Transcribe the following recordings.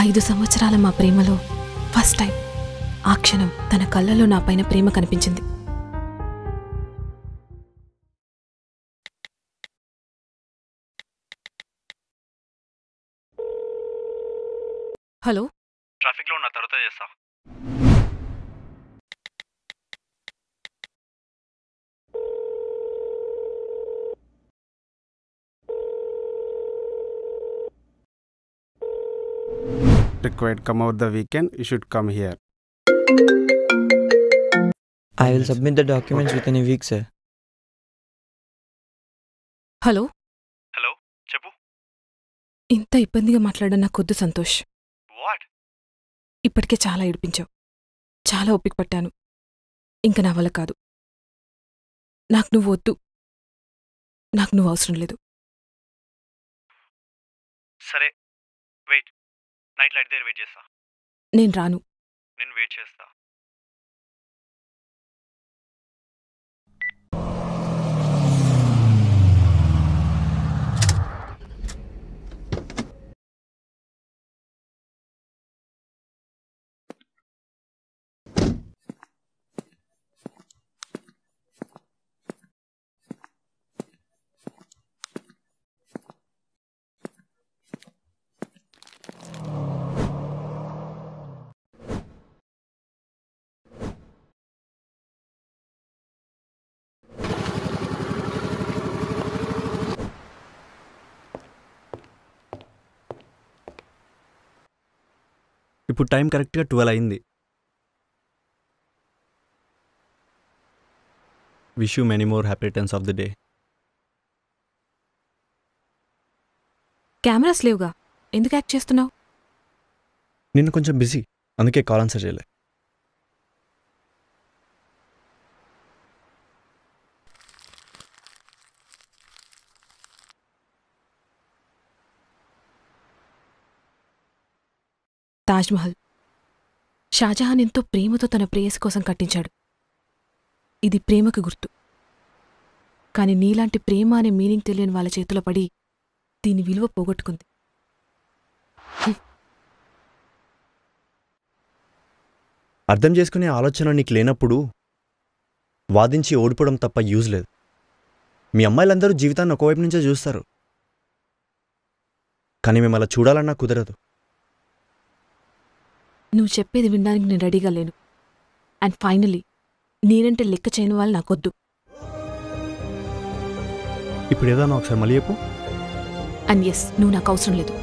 ఐదు సంవత్సరాల మా ప్రేమలో ఫస్ట్ టైం ఆ క్షణం తన కళ్ళలో నా పైన ప్రేమ కనిపించింది హలో ట్రాఫిక్లో ఉన్న తర్వాత చేస్తా required come out the weekend you should come here I will submit the documents within a week, sir. Hello hello చెప్పు ఇంత ఇబ్బందిగా మాట్లాడడం నాకొద్దు సంతోష్ వాట్ ఇప్పటికే చాలా ఏడిపించావు చాలా ఓపిక పట్టాను ఇంక నా వల్ల కాదు నాకు నువ్వు వద్దు నాకు నువ్వు అవసరం లేదు సరే వెయిట్ నైట్ లైట్ దగ్గర వెయిట్ చేస్తా నేను రాను నేను వెయిట్ చేస్తా ఇప్పుడు టైం కరెక్ట్గా ట్వెల్వ్ అయింది wish you many more happy returns of the day cameras లేవుగా ఎందుకు యాక్ట్ చేస్తున్నావు నిన్ను కొంచెం బిజీ అందుకే కాల్ ఆన్సర్ చేయలే తాజ్మహల్ షాజహాన్ ఎంతో ప్రేమతో తన ప్రేయసి కోసం కట్టించాడు ఇది ప్రేమకు గుర్తు కాని నీలాంటి ప్రేమ అనే మీనింగ్ తెలియని వాళ్ళ చేతిలో పడి దీని విలువ పోగొట్టుకుంది అర్థం చేసుకునే ఆలోచన నీకు లేనప్పుడు వాదించి ఓడిపోవడం తప్ప యూజ్ లేదు మీ అమ్మాయిలందరూ జీవితాన్ని ఒకవైపు నుంచే చూస్తారు కానీ మేము అలా చూడాలన్నా కుదరదు నువ్వు చెప్పేది వినడానికి నేను రెడీగా లేను అండ్ ఫైనలీ నేనంటే లెక్క చేయని వాళ్ళు నాకొద్దు ఇప్పుడు ఏదన్నా ఒకసారి మళ్ళీ చెప్పు అండ్ ఎస్ నువ్వు నాకు అవసరం లేదు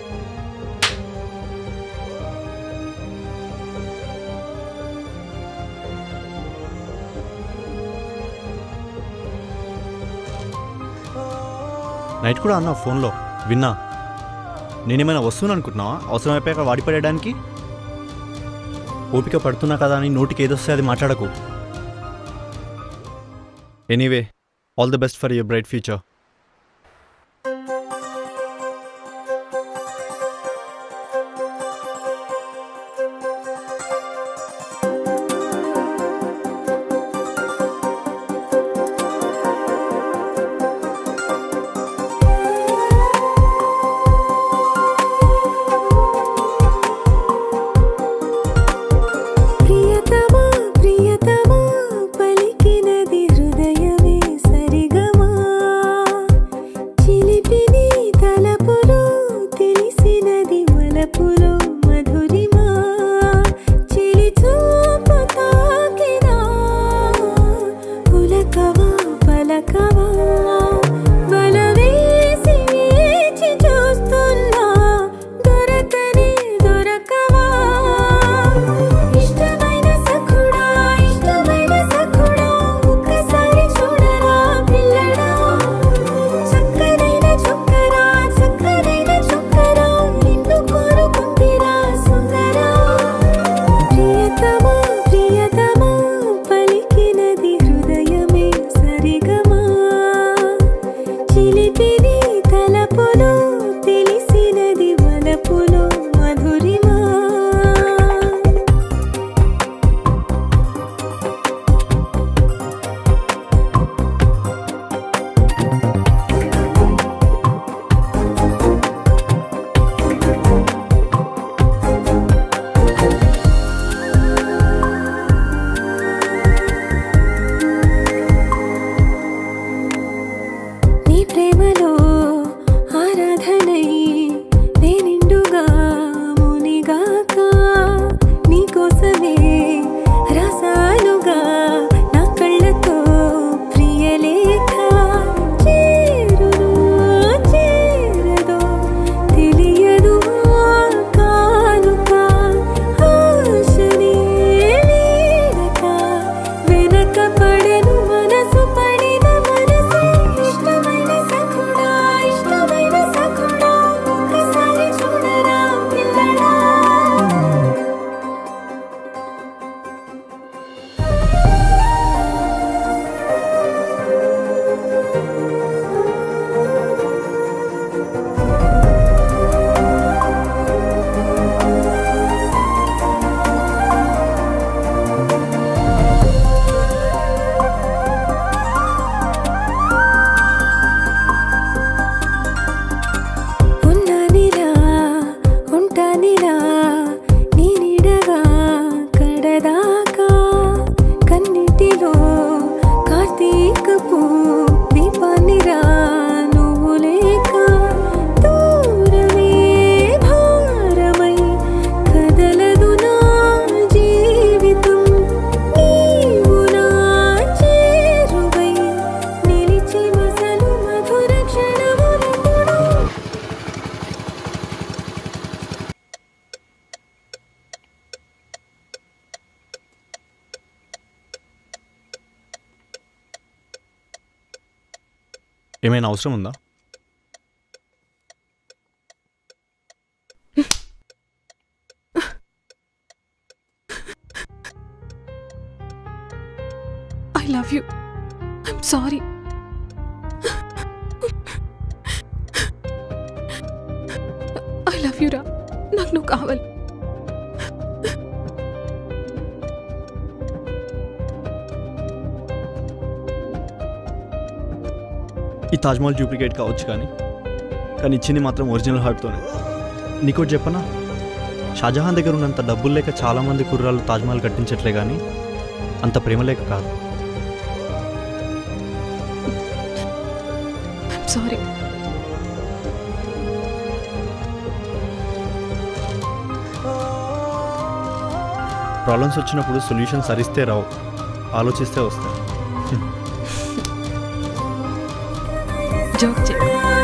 నైట్ కూడా అన్నా ఫోన్లో విన్నా నేనేమైనా వస్తున్నా అనుకుంటున్నావా అవసరం అయిపోయాక వాడిపడేయడానికి ఓపిక పడుతున్నా కదా అని నోటికి ఏదొస్తే అది మాట్లాడకు anyway all the best for your bright future ప్రియతమా ప్రియతమా పలికినది హృదయమే సరిగమా పడెను మనసు పడిన మనసు ఇష్టమైన సఖుడా ఇష్టమైన సఖుడా ఒక్కసారి చూడరా పిల్లడా ఉన్నానిరా ఉంటానిరా నీ నీడగా కడదాకా కన్నిటిలో కార్తీకపు దీపాన్నిరా నువ్వు లేక దూరమే భారమై కదలదు నా జీవితం నీవు నా చేరువై నిలిచి మసలు మధుర క్షణములెప్పుడు ఏమైనా అవసరం ఉందా I love you I'm sorry I love you రా నాకు నువ్వు కావాలి ఈ తాజ్మహల్ డూప్లికేట్ కావచ్చు కానీ కానీ ఇచ్చింది మాత్రం ఒరిజినల్ హార్ట్తోనే నీకోటి చెప్పనా షాజహాన్ దగ్గర ఉన్నంత డబ్బులు లేక చాలామంది కుర్రాళ్ళు తాజ్మహల్ కట్టించట్లే కానీ అంత ప్రేమ లేక కాదు ఐమ్ సారీ ప్రాబ్లమ్స్ వచ్చినప్పుడు సొల్యూషన్ సరిస్తే రావు ఆలోచిస్తే వస్తాయి జోక్ చే